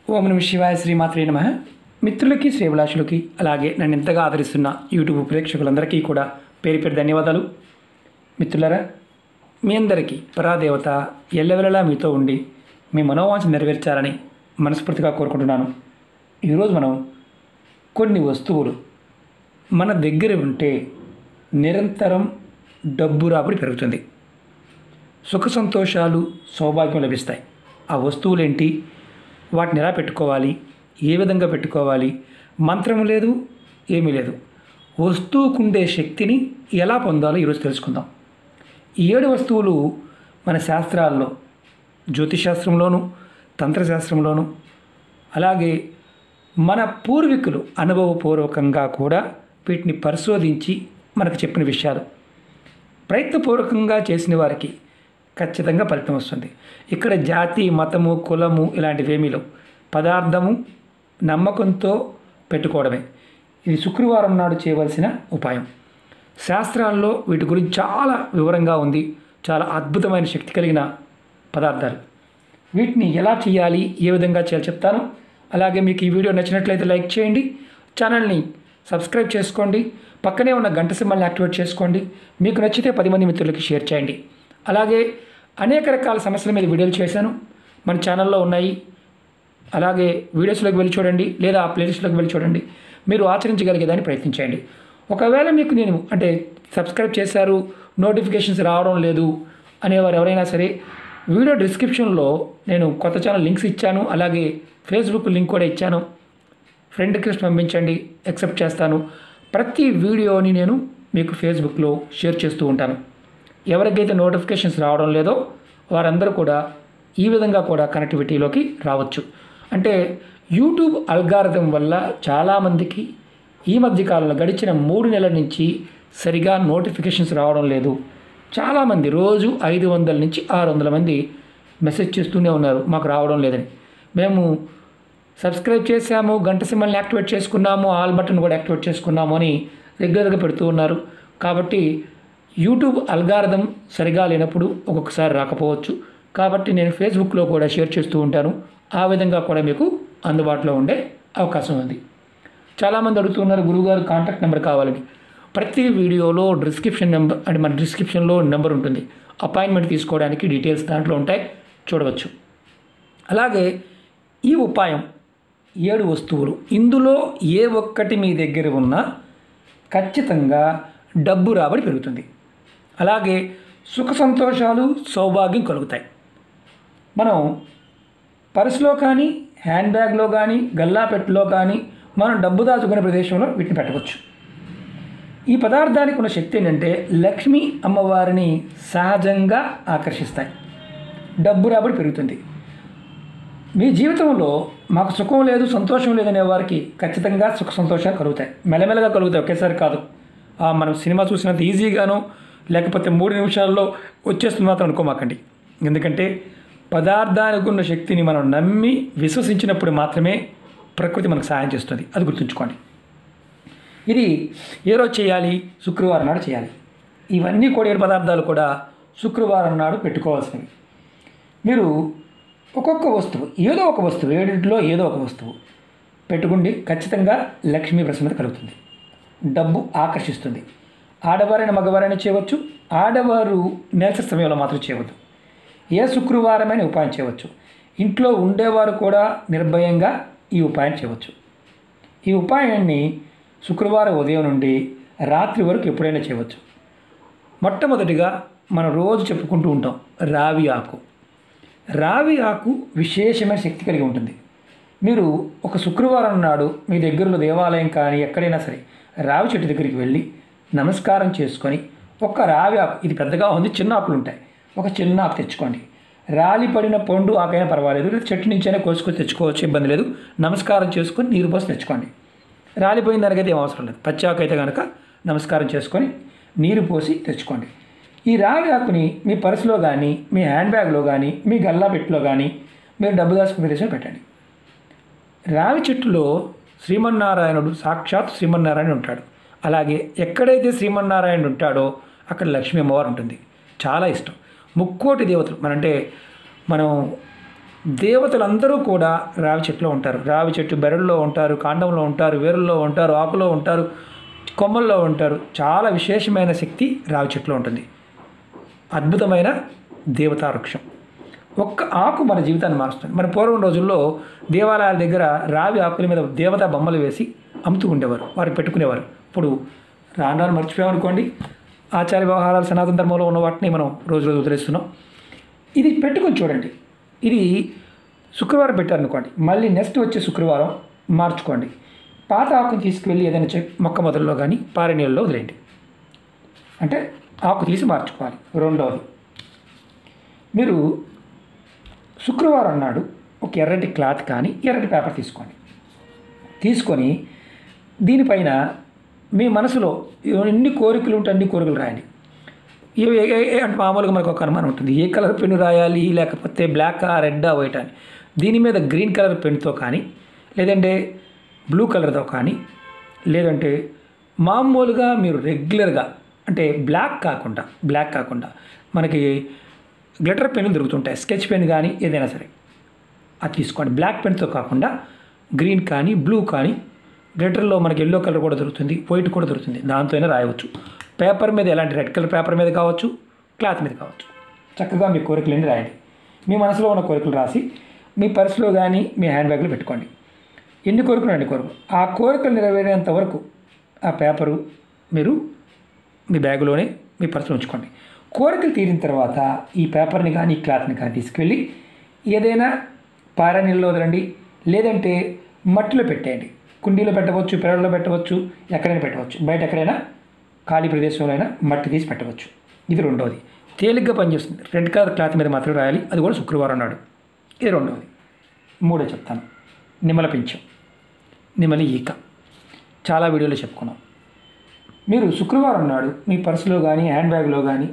ఓం నమ శివాయ శ్రీమాత్రే నమ మిత్రులకి శ్రేభిలాషులకి అలాగే నన్ను ఎంతగా ఆదరిస్తున్న యూట్యూబ్ ప్రేక్షకులందరికీ కూడా పేరు పేరు ధన్యవాదాలు మిత్రులరా మీ అందరికీ పరాదేవత ఎల్లవెల్లలా మీతో ఉండి మీ మనోవాంఛ నెరవేర్చాలని మనస్ఫూర్తిగా కోరుకుంటున్నాను ఈరోజు మనం కొన్ని వస్తువులు మన దగ్గర ఉంటే నిరంతరం డబ్బు రాబడి పెరుగుతుంది సుఖ సంతోషాలు సౌభాగ్యం లభిస్తాయి ఆ వస్తువులేంటి వాటిని ఎలా పెట్టుకోవాలి ఏ విధంగా పెట్టుకోవాలి మంత్రం లేదు ఏమీ లేదు వస్తువుకుండే శక్తిని ఎలా పొందాలో ఈరోజు తెలుసుకుందాం ఈ ఏడు వస్తువులు మన శాస్త్రాల్లో జ్యోతిశాస్త్రంలోను తంత్రశాస్త్రంలోను అలాగే మన పూర్వీకులు అనుభవపూర్వకంగా కూడా వీటిని పరిశోధించి మనకు చెప్పిన విషయాలు ప్రయత్నపూర్వకంగా చేసిన వారికి ఖచ్చితంగా ఫలితం వస్తుంది ఇక్కడ జాతి మతము కులము ఇలాంటివి ఏమీ లేవు పదార్థము నమ్మకంతో పెట్టుకోవడమే ఇది శుక్రవారం నాడు చేయవలసిన ఉపాయం శాస్త్రాల్లో వీటి గురించి చాలా వివరంగా ఉంది చాలా అద్భుతమైన శక్తి కలిగిన పదార్థాలు వీటిని ఎలా చేయాలి ఏ విధంగా చేయాలి చెప్తాను అలాగే మీకు ఈ వీడియో నచ్చినట్లయితే లైక్ చేయండి ఛానల్ని సబ్స్క్రైబ్ చేసుకోండి పక్కనే ఉన్న గంట సింబల్ని యాక్టివేట్ చేసుకోండి మీకు నచ్చితే పది మంది మిత్రులకి షేర్ చేయండి అలాగే అనేక రకాల సమస్యల మీద వీడియోలు చేశాను మన ఛానల్లో ఉన్నాయి అలాగే వీడియోస్లోకి వెళ్ళి చూడండి లేదా ఆ ప్లేలిస్ట్లోకి వెళ్ళి చూడండి మీరు ఆచరించగలిగేదాన్ని ప్రయత్నించండి ఒకవేళ మీకు నేను అంటే సబ్స్క్రైబ్ చేశారు నోటిఫికేషన్స్ రావడం లేదు అనేవారు ఎవరైనా సరే వీడియో డిస్క్రిప్షన్లో నేను కొత్త ఛానల్ లింక్స్ ఇచ్చాను అలాగే ఫేస్బుక్ లింక్ కూడా ఇచ్చాను ఫ్రెండ్ రిక్వెస్ట్ పంపించండి యాక్సెప్ట్ చేస్తాను ప్రతి వీడియోని నేను మీకు ఫేస్బుక్లో షేర్ చేస్తూ ఉంటాను ఎవరికైతే నోటిఫికేషన్స్ రావడం లేదో వారందరూ కూడా ఈ విధంగా కూడా కనెక్టివిటీలోకి రావచ్చు అంటే యూట్యూబ్ అల్గారిథం వల్ల చాలామందికి ఈ మధ్య కాలంలో గడిచిన మూడు నెలల నుంచి సరిగా నోటిఫికేషన్స్ రావడం లేదు చాలామంది రోజు ఐదు వందల నుంచి ఆరు వందల మంది మెసేజ్ చేస్తూనే ఉన్నారు మాకు రావడం లేదని మేము సబ్స్క్రైబ్ చేశాము గంట సింబల్ని యాక్టివేట్ చేసుకున్నాము ఆల్ బటన్ కూడా యాక్టివేట్ చేసుకున్నాము అని రెగ్యులర్గా పెడుతూ ఉన్నారు కాబట్టి యూట్యూబ్ అల్గారిథం సరిగా లేనప్పుడు ఒక్కొక్కసారి రాకపోవచ్చు కాబట్టి నేను ఫేస్బుక్లో కూడా షేర్ చేస్తూ ఉంటాను ఆ విధంగా కూడా మీకు అందుబాటులో ఉండే అవకాశం ఉంది చాలామంది అడుగుతున్నారు గురువుగారు కాంటాక్ట్ నెంబర్ కావాలని ప్రతి వీడియోలో డిస్క్రిప్షన్ నెంబర్ అంటే మన డిస్క్రిప్షన్లో నెంబర్ ఉంటుంది అపాయింట్మెంట్ తీసుకోవడానికి డీటెయిల్స్ దాంట్లో ఉంటాయి చూడవచ్చు అలాగే ఈ ఉపాయం ఏడు వస్తువులు ఇందులో ఏ ఒక్కటి మీ దగ్గర ఉన్నా ఖచ్చితంగా డబ్బు రాబడి పెరుగుతుంది అలాగే సుఖ సంతోషాలు సౌభాగ్యం కలుగుతాయి మనం పర్సులో కానీ హ్యాండ్ బ్యాగ్లో కానీ గల్లాపెట్టులో కానీ మనం డబ్బు దాచుకునే ప్రదేశంలో వీటిని పెట్టవచ్చు ఈ పదార్థానికి ఉన్న శక్తి ఏంటంటే లక్ష్మీ అమ్మవారిని సహజంగా ఆకర్షిస్తాయి డబ్బు రాబడి పెరుగుతుంది మీ జీవితంలో మాకు సుఖం లేదు సంతోషం లేదనే వారికి ఖచ్చితంగా సుఖ సంతోషాలు కలుగుతాయి మెల్లమెల్లగా కలుగుతాయి ఒకేసారి కాదు ఆ, మనం సినిమా చూసినంత ఈజీగానో లేకపోతే మూడు నిమిషాల్లో వచ్చేస్తుంది మాత్రం అనుకోమాకండి ఎందుకంటే పదార్థానికి ఉన్న శక్తిని మనం నమ్మి విశ్వసించినప్పుడు మాత్రమే ప్రకృతి మనకు సహాయం చేస్తుంది అది గుర్తుంచుకోండి ఇది ఏ రోజు చేయాలి శుక్రవారం నాడు చేయాలి ఇవన్నీ కూడా ఏడు పదార్థాలు కూడా శుక్రవారం నాడు పెట్టుకోవాల్సినవి మీరు ఒక్కొక్క వస్తువు ఏదో ఒక వస్తువు ఏడింటిలో ఏదో ఒక వస్తువు పెట్టుకుండి ఖచ్చితంగా లక్ష్మీ ప్రసన్నత కలుగుతుంది డబ్బు ఆకర్షిస్తుంది ఆడవారైన మగవారైనా చేయవచ్చు ఆడవారు నెలస సమయంలో మాత్రం చేయవద్దు ఏ శుక్రవారమైన ఉపాయం చేయవచ్చు ఇంట్లో ఉండేవారు కూడా నిర్భయంగా ఈ ఉపాయం చేయవచ్చు ఈ ఉపాయాన్ని శుక్రవారం ఉదయం నుండి రాత్రి వరకు ఎప్పుడైనా చేయవచ్చు మొట్టమొదటిగా మనం రోజు చెప్పుకుంటూ ఉంటాం రావి ఆకు రావి ఆకు విశేషమైన శక్తి కలిగి ఉంటుంది మీరు ఒక శుక్రవారం నాడు మీ దగ్గరలో దేవాలయం కానీ ఎక్కడైనా సరే రావి చెట్టు దగ్గరికి వెళ్ళి నమస్కారం చేసుకొని ఒక్క రావి ఆకు ఇది పెద్దగా ఉంది చిన్న ఆకులు ఉంటాయి ఒక చిన్న ఆకు తెచ్చుకోండి రాలి పడిన పండు ఆకైనా పర్వాలేదు లేదా చెట్టు నుంచైనా కోసుకొని తెచ్చుకోవచ్చు ఇబ్బంది లేదు నమస్కారం చేసుకొని నీరు పోసి తెచ్చుకోండి రాలిపోయిన దానికైతే ఏం అవసరం లేదు పచ్చి ఆకు అయితే కనుక నమస్కారం చేసుకొని నీరు పోసి తెచ్చుకోండి ఈ రావి ఆకుని మీ పర్సులో కానీ మీ హ్యాండ్ బ్యాగ్లో కానీ మీ గల్లా పెట్టిలో కానీ మీరు డబ్బు దాచుకునే ప్రదేశంలో పెట్టండి రావి చెట్టులో శ్రీమన్నారాయణుడు సాక్షాత్ శ్రీమన్నారాయణ ఉంటాడు అలాగే ఎక్కడైతే శ్రీమన్నారాయణుడు ఉంటాడో అక్కడ లక్ష్మీ అమ్మవారు ఉంటుంది చాలా ఇష్టం ముక్కోటి దేవతలు మనంటే మనం దేవతలందరూ కూడా రావి చెట్టులో ఉంటారు రావి చెట్టు బెరడులో ఉంటారు కాండంలో ఉంటారు వేరుల్లో ఉంటారు ఆకులో ఉంటారు కొమ్మల్లో ఉంటారు చాలా విశేషమైన శక్తి రావి చెట్టులో ఉంటుంది అద్భుతమైన దేవతా వృక్షం ఒక్క ఆకు మన జీవితాన్ని మారుస్తుంది మన పూర్వం రోజుల్లో దేవాలయాల దగ్గర రావి ఆకుల మీద దేవతా బొమ్మలు వేసి అమ్ముతూ ఉండేవారు వారు పెట్టుకునేవారు ఇప్పుడు రాను రాను మర్చిపోయామనుకోండి ఆచార వ్యవహారాలు సనాతన ధర్మంలో ఉన్న వాటిని మనం రోజు రోజు వదిలేస్తున్నాం ఇది పెట్టుకొని చూడండి ఇది శుక్రవారం పెట్టారనుకోండి మళ్ళీ నెక్స్ట్ వచ్చే శుక్రవారం మార్చుకోండి పాత ఆకుని తీసుకువెళ్ళి ఏదైనా చె మొక్క మొదల్లో కానీ పారే నీళ్ళలో వదిలేయండి అంటే ఆకు తీసి మార్చుకోవాలి రెండవది మీరు శుక్రవారం నాడు ఒక ఎర్రటి క్లాత్ కానీ ఎర్రటి పేపర్ తీసుకోండి తీసుకొని దీనిపైన మీ మనసులో ఎన్ని కోరికలు ఉంటే అన్ని కోరికలు రాయండి ఇవి ఏ- ఏ- ఏ- అంటే మామూలుగా మనకు ఒక అనుమానం ఉంటుంది ఏ కలర్ పెన్ను రాయాలి లేకపోతే బ్లాక్ రెడ్డా వైట్ అని దీని మీద గ్రీన్ కలర్ పెన్తో కానీ లేదంటే బ్లూ కలర్తో కానీ లేదంటే మామూలుగా మీరు రెగ్యులర్గా అంటే బ్లాక్ కాకుండా బ్లాక్ కాకుండా మనకి గ్లిటర్ పెన్నులు దొరుకుతుంటాయి స్కెచ్ పెన్ కానీ ఏదైనా సరే అది తీసుకోండి బ్లాక్ పెన్తో కాకుండా గ్రీన్ కానీ బ్లూ కానీ గ్లిటర్లో మనకి ఎల్లో కలర్ కూడా దొరుకుతుంది వైట్ కూడా దొరుకుతుంది దాంతో అయినా రాయవచ్చు పేపర్ మీద ఎలాంటి రెడ్ కలర్ పేపర్ మీద కావచ్చు క్లాత్ మీద కావచ్చు చక్కగా మీ కోరికలన్నీ రాయండి మీ మనసులో ఉన్న కోరికలు రాసి మీ పర్సులో కానీ మీ హ్యాండ్ బ్యాగ్లో పెట్టుకోండి ఎన్ని కోరికలు అన్ని కోరికలు ఆ కోరికలు నెరవేరేంత వరకు ఆ పేపరు మీరు మీ బ్యాగులోనే మీ పర్సులో ఉంచుకోండి కోరికలు తీరిన తర్వాత ఈ పేపర్ని కానీ ఈ క్లాత్ని కానీ తీసుకెళ్ళి ఏదైనా పార నీళ్ళలో వదలండి లేదంటే మట్టిలో పెట్టేయండి కుండీలో పెట్టవచ్చు పెరట్లో పెట్టవచ్చు ఎక్కడైనా పెట్టవచ్చు బయట ఎక్కడైనా ఖాళీ ప్రదేశంలో అయినా మట్టి తీసి పెట్టవచ్చు ఇది రెండవది తేలిగ్గా పనిచేస్తుంది రెడ్ కలర్ క్లాత్ మీద మాత్రమే రాయాలి అది కూడా శుక్రవారం నాడు ఇది రెండవది మూడో చెప్తాను నిమ్మల పింఛం నిమ్మలి ఈక చాలా వీడియోలో చెప్పుకున్నాం మీరు శుక్రవారం నాడు మీ పర్సులో కానీ హ్యాండ్ బ్యాగ్లో కానీ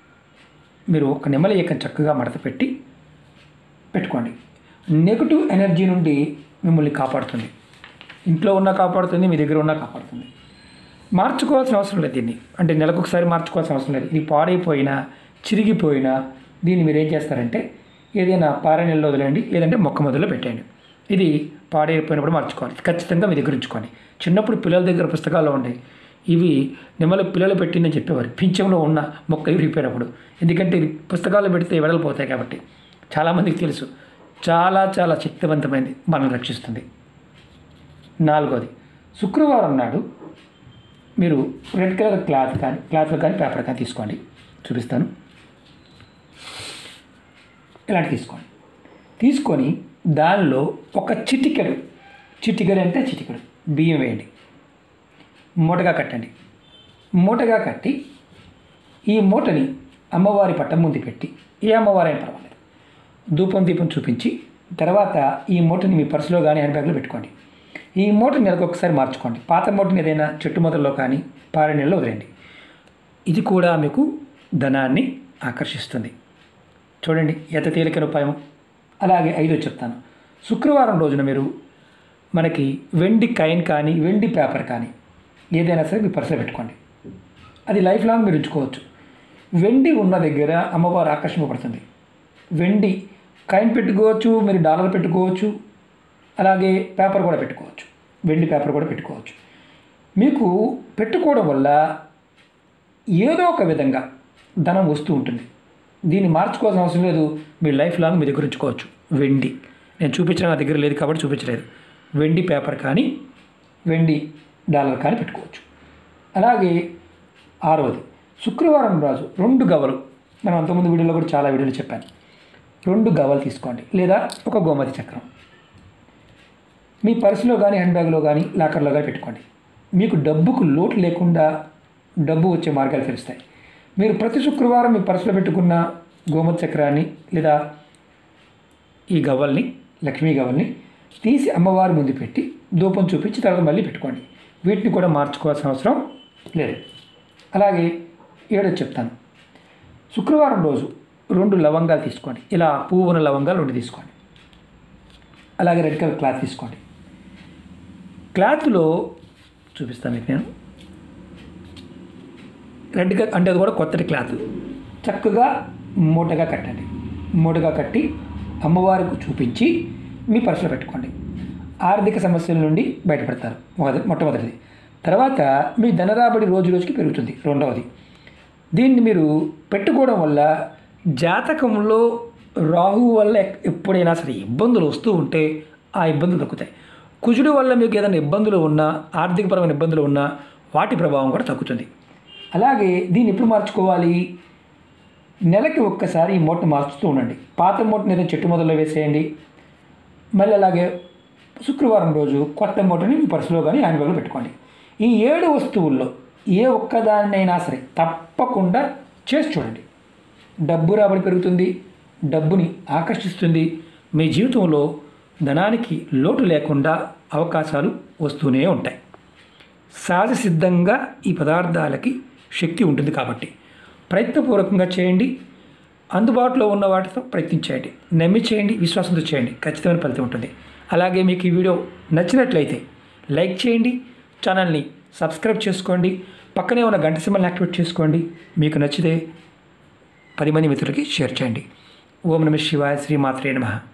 మీరు ఒక నిమ్మల ఈకను చక్కగా మడత పెట్టి పెట్టుకోండి నెగటివ్ ఎనర్జీ నుండి మిమ్మల్ని కాపాడుతుంది ఇంట్లో ఉన్న కాపాడుతుంది మీ దగ్గర ఉన్న కాపాడుతుంది మార్చుకోవాల్సిన అవసరం లేదు దీన్ని అంటే నెలకు ఒకసారి మార్చుకోవాల్సిన అవసరం లేదు ఇది పాడైపోయినా చిరిగిపోయినా దీన్ని మీరు ఏం చేస్తారంటే ఏదైనా పారే నీళ్ళలో వదిలేయండి లేదంటే మొక్క మొదలు పెట్టేయండి ఇది పాడైపోయినప్పుడు మార్చుకోవాలి ఖచ్చితంగా మీ దగ్గర ఉంచుకోండి చిన్నప్పుడు పిల్లల దగ్గర పుస్తకాల్లో ఉంటాయి ఇవి నిమ్మల పిల్లలు పెట్టిందని చెప్పేవారు పింఛంలో ఉన్న మొక్క విరిగిపోయినప్పుడు ఎందుకంటే ఇది పుస్తకాల్లో పెడితే వెడలిపోతాయి కాబట్టి చాలామందికి తెలుసు చాలా చాలా శక్తివంతమైనది మనల్ని రక్షిస్తుంది నాలుగోది శుక్రవారం నాడు మీరు రెడ్ కలర్ క్లాత్ కానీ క్లాత్లో కానీ పేపర్ కానీ తీసుకోండి చూపిస్తాను ఇలాంటి తీసుకోండి తీసుకొని దానిలో ఒక చిటికెడు చిటికెడు అంటే చిటికెడు బియ్యం వేయండి మూటగా కట్టండి మూటగా కట్టి ఈ మూటని అమ్మవారి పట్టం ముందు పెట్టి ఏ అమ్మవారైనా పర్వాలేదు ధూపం దీపం చూపించి తర్వాత ఈ మూటని మీ పర్సులో కానీ హ్యాండ్ బ్యాగ్లో పెట్టుకోండి ఈ మూటని నెలకు ఒకసారి మార్చుకోండి పాత మూటని ఏదైనా చెట్టు మొదల్లో కానీ పారే నీళ్ళలో వదిలేండి ఇది కూడా మీకు ధనాన్ని ఆకర్షిస్తుంది చూడండి ఎంత తేలికైన ఉపాయం అలాగే ఐదో చెప్తాను శుక్రవారం రోజున మీరు మనకి వెండి కాయిన్ కానీ వెండి పేపర్ కానీ ఏదైనా సరే మీ పర్సులో పెట్టుకోండి అది లైఫ్ లాంగ్ మీరు ఉంచుకోవచ్చు వెండి ఉన్న దగ్గర అమ్మవారు ఆకర్షింపబడుతుంది వెండి కాయిన్ పెట్టుకోవచ్చు మీరు డాలర్ పెట్టుకోవచ్చు అలాగే పేపర్ కూడా పెట్టుకోవచ్చు వెండి పేపర్ కూడా పెట్టుకోవచ్చు మీకు పెట్టుకోవడం వల్ల ఏదో ఒక విధంగా ధనం వస్తూ ఉంటుంది దీన్ని మార్చుకోవాల్సిన అవసరం లేదు మీ లైఫ్ లాంగ్ మీ దగ్గర ఉంచుకోవచ్చు వెండి నేను చూపించిన నా దగ్గర లేదు కాబట్టి చూపించలేదు వెండి పేపర్ కానీ వెండి డాలర్ కానీ పెట్టుకోవచ్చు అలాగే ఆరవది శుక్రవారం రోజు రెండు గవలు మనం అంతకుముందు వీడియోలో కూడా చాలా వీడియోలు చెప్పాను రెండు గవలు తీసుకోండి లేదా ఒక గోమతి చక్రం మీ పర్సులో కానీ హ్యాండ్ బ్యాగ్లో కానీ లాకర్లో కానీ పెట్టుకోండి మీకు డబ్బుకు లోటు లేకుండా డబ్బు వచ్చే మార్గాలు తెలుస్తాయి మీరు ప్రతి శుక్రవారం మీ పర్సులో పెట్టుకున్న గోమతి చక్రాన్ని లేదా ఈ గవ్వల్ని లక్ష్మీ గవ్వల్ని తీసి అమ్మవారి ముందు పెట్టి ధూపం చూపించి తర్వాత మళ్ళీ పెట్టుకోండి వీటిని కూడా మార్చుకోవాల్సిన అవసరం లేదు అలాగే ఏడో చెప్తాను శుక్రవారం రోజు రెండు లవంగాలు తీసుకోండి ఇలా పువ్వు ఉన్న లవంగాలు రెండు తీసుకోండి అలాగే రెడ్ కలర్ క్లాత్ తీసుకోండి క్లాత్లో చూపిస్తాను మీకు నేను రెడ్ కలర్ అంటే అది కూడా కొత్తటి క్లాత్ చక్కగా మూటగా కట్టండి మూటగా కట్టి అమ్మవారికి చూపించి మీ పర్సులో పెట్టుకోండి ఆర్థిక సమస్యల నుండి బయటపడతారు మొద- మొట్టమొదటిది తర్వాత మీ ధనరాబడి రోజు రోజుకి పెరుగుతుంది రెండవది దీన్ని మీరు పెట్టుకోవడం వల్ల జాతకంలో రాహు వల్ల ఎక్- ఎప్పుడైనా సరే ఇబ్బందులు వస్తూ ఉంటే ఆ ఇబ్బందులు తగ్గుతాయి కుజుడు వల్ల మీకు ఏదైనా ఇబ్బందులు ఉన్నా ఆర్థికపరమైన ఇబ్బందులు ఉన్నా వాటి ప్రభావం కూడా తగ్గుతుంది అలాగే దీన్ని ఎప్పుడు మార్చుకోవాలి నెలకి ఒక్కసారి ఈ మూటను మార్చుతూ ఉండండి పాత మూటని ఏదైనా చెట్టు మొదల్లో వేసేయండి మళ్ళీ అలాగే శుక్రవారం రోజు కొత్త మూటని మీ పర్సులో కానీ హ్యాండ్ బ్యాగ్లో పెట్టుకోండి ఈ ఏడు వస్తువుల్లో ఏ ఒక్కదాన్నైనా సరే తప్పకుండా చేసి చూడండి డబ్బు రాబడి పెరుగుతుంది డబ్బుని ఆకర్షిస్తుంది మీ జీవితంలో ధనానికి లోటు లేకుండా అవకాశాలు వస్తూనే ఉంటాయి సహజ సిద్ధంగా ఈ పదార్థాలకి శక్తి ఉంటుంది కాబట్టి ప్రయత్నపూర్వకంగా చేయండి అందుబాటులో ఉన్న వాటితో ప్రయత్నించేయండి నమ్మి చేయండి విశ్వాసంతో చేయండి ఖచ్చితమైన ఫలితం ఉంటుంది అలాగే మీకు ఈ వీడియో నచ్చినట్లయితే లైక్ చేయండి ఛానల్ని సబ్స్క్రైబ్ చేసుకోండి పక్కనే ఉన్న గంట సింబల్ని యాక్టివేట్ చేసుకోండి మీకు నచ్చితే పది మంది మిత్రులకి షేర్ చేయండి ఓం నమ శివాయ శ్రీమాత్రే నమః